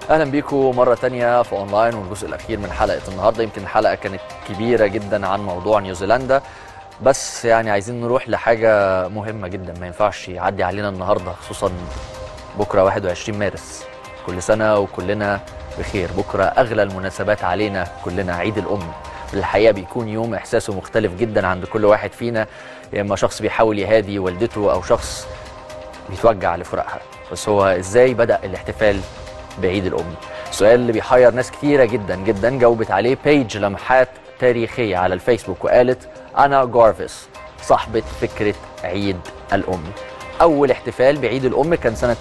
اهلا بيكم مره تانية في اونلاين والجزء الاخير من حلقه النهارده يمكن الحلقه كانت كبيره جدا عن موضوع نيوزيلندا بس يعني عايزين نروح لحاجه مهمه جدا ما ينفعش يعدي علينا النهارده خصوصا بكره 21 مارس كل سنه وكلنا بخير بكره اغلى المناسبات علينا كلنا عيد الام الحقيقه بيكون يوم احساسه مختلف جدا عند كل واحد فينا يا اما شخص بيحاول يهادي والدته او شخص بيتوجع لفراقها بس هو ازاي بدا الاحتفال بعيد الام السؤال اللي بيحير ناس كتيره جدا جدا جاوبت عليه بيج لمحات تاريخيه على الفيسبوك وقالت انا جارفيس صاحبه فكره عيد الام اول احتفال بعيد الام كان سنه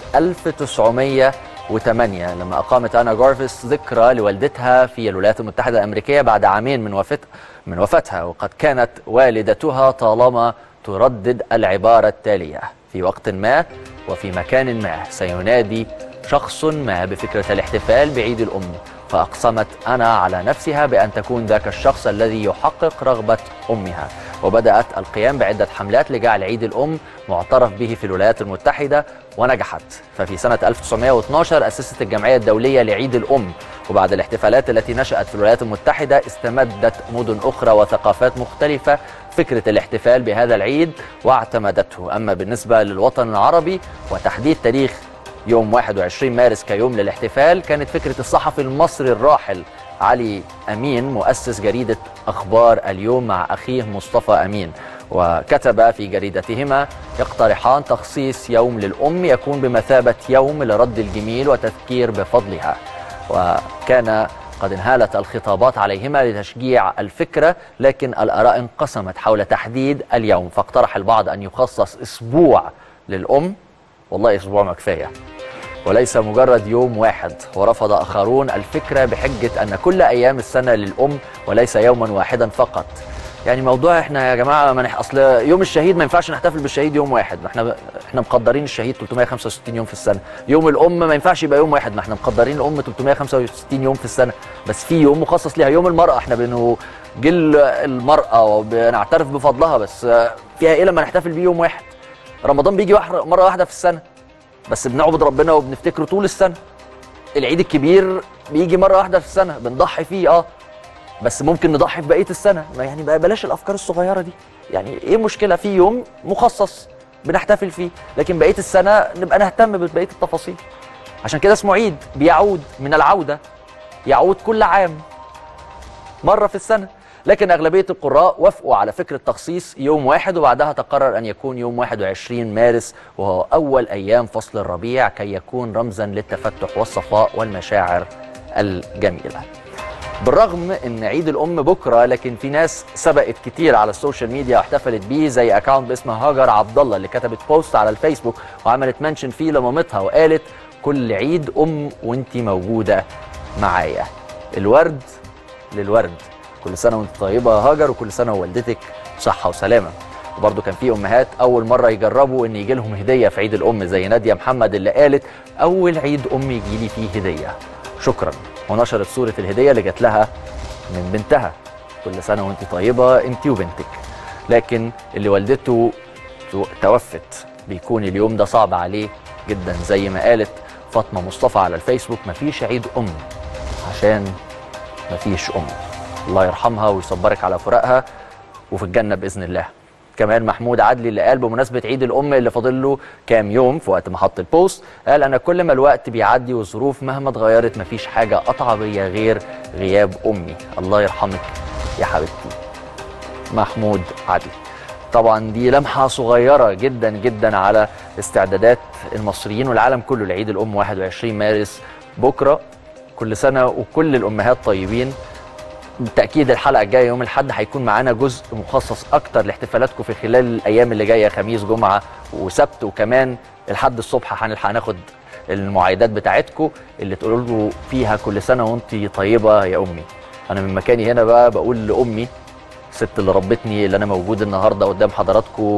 1908 لما اقامت انا جارفيس ذكرى لوالدتها في الولايات المتحده الامريكيه بعد عامين من وفات من وفاتها وقد كانت والدتها طالما تردد العباره التاليه في وقت ما وفي مكان ما سينادي شخص ما بفكرة الاحتفال بعيد الأم فأقسمت أنا على نفسها بأن تكون ذاك الشخص الذي يحقق رغبة أمها وبدأت القيام بعدة حملات لجعل عيد الأم معترف به في الولايات المتحدة ونجحت ففي سنة 1912 أسست الجمعية الدولية لعيد الأم وبعد الاحتفالات التي نشأت في الولايات المتحدة استمدت مدن أخرى وثقافات مختلفة فكرة الاحتفال بهذا العيد واعتمدته أما بالنسبة للوطن العربي وتحديد تاريخ يوم 21 مارس كيوم للاحتفال كانت فكرة الصحفي المصري الراحل علي أمين مؤسس جريدة أخبار اليوم مع أخيه مصطفى أمين وكتب في جريدتهما يقترحان تخصيص يوم للأم يكون بمثابة يوم لرد الجميل وتذكير بفضلها وكان قد انهالت الخطابات عليهما لتشجيع الفكرة لكن الآراء انقسمت حول تحديد اليوم فاقترح البعض أن يخصص أسبوع للأم والله أسبوع ما كفاية وليس مجرد يوم واحد ورفض آخرون الفكرة بحجة أن كل أيام السنة للأم وليس يوما واحدا فقط يعني موضوع احنا يا جماعه ما نح... اصل يوم الشهيد ما ينفعش نحتفل بالشهيد يوم واحد ما احنا احنا مقدرين الشهيد 365 يوم في السنه يوم الام ما ينفعش يبقى يوم واحد ما احنا مقدرين الام 365 يوم في السنه بس في يوم مخصص ليها يوم المراه احنا بنجل المراه وبنعترف بفضلها بس فيها ايه لما نحتفل بيه يوم واحد رمضان بيجي مره واحده في السنه بس بنعبد ربنا وبنفتكره طول السنه العيد الكبير بيجي مره واحده في السنه بنضحي فيه اه بس ممكن نضحي في بقيه السنه ما يعني بلاش الافكار الصغيره دي يعني ايه مشكله في يوم مخصص بنحتفل فيه لكن بقيه السنه نبقى نهتم ببقيه التفاصيل عشان كده اسمه عيد بيعود من العوده يعود كل عام مره في السنه لكن أغلبية القراء وافقوا على فكرة تخصيص يوم واحد وبعدها تقرر أن يكون يوم 21 مارس وهو أول أيام فصل الربيع كي يكون رمزا للتفتح والصفاء والمشاعر الجميلة بالرغم ان عيد الام بكره لكن في ناس سبقت كتير على السوشيال ميديا واحتفلت بيه زي اكونت باسمها هاجر عبد الله اللي كتبت بوست على الفيسبوك وعملت منشن فيه لمامتها وقالت كل عيد ام وانتي موجوده معايا الورد للورد كل سنه وانت طيبه يا هاجر وكل سنه ووالدتك صحه وسلامه وبرضه كان في امهات اول مره يجربوا ان يجي لهم هديه في عيد الام زي ناديه محمد اللي قالت اول عيد ام يجي لي فيه هديه شكرا ونشرت صوره الهديه اللي جات لها من بنتها كل سنه وانت طيبه انت وبنتك لكن اللي والدته توفت بيكون اليوم ده صعب عليه جدا زي ما قالت فاطمه مصطفى على الفيسبوك مفيش عيد ام عشان مفيش ام الله يرحمها ويصبرك على فراقها وفي الجنه باذن الله كمان محمود عدلي اللي قال بمناسبه عيد الام اللي فاضل له كام يوم في وقت ما حط البوست قال انا كل ما الوقت بيعدي والظروف مهما اتغيرت مفيش حاجه قطعه بيا غير غياب امي الله يرحمك يا حبيبتي محمود عدلي طبعا دي لمحه صغيره جدا جدا على استعدادات المصريين والعالم كله لعيد الام 21 مارس بكره كل سنه وكل الامهات طيبين بالتاكيد الحلقه الجايه يوم الاحد هيكون معانا جزء مخصص اكتر لاحتفالاتكم في خلال الايام اللي جايه خميس جمعه وسبت وكمان الحد الصبح هنلحق ناخد المعايدات بتاعتكم اللي تقولوا له فيها كل سنه وانت طيبه يا امي انا من مكاني هنا بقى بقول لامي الست اللي ربتني اللي انا موجود النهارده قدام حضراتكم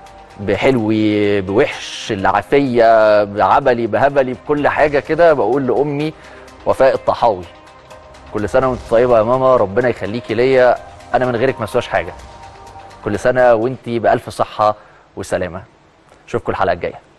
بحلوي بوحش العافيه بعبلي بهبلي بكل حاجه كده بقول لامي وفاء الطحاوي كل سنه وانت طيبه يا ماما ربنا يخليكي ليا انا من غيرك ما اسواش حاجه كل سنه وانت بالف صحه وسلامه اشوفكم الحلقه الجايه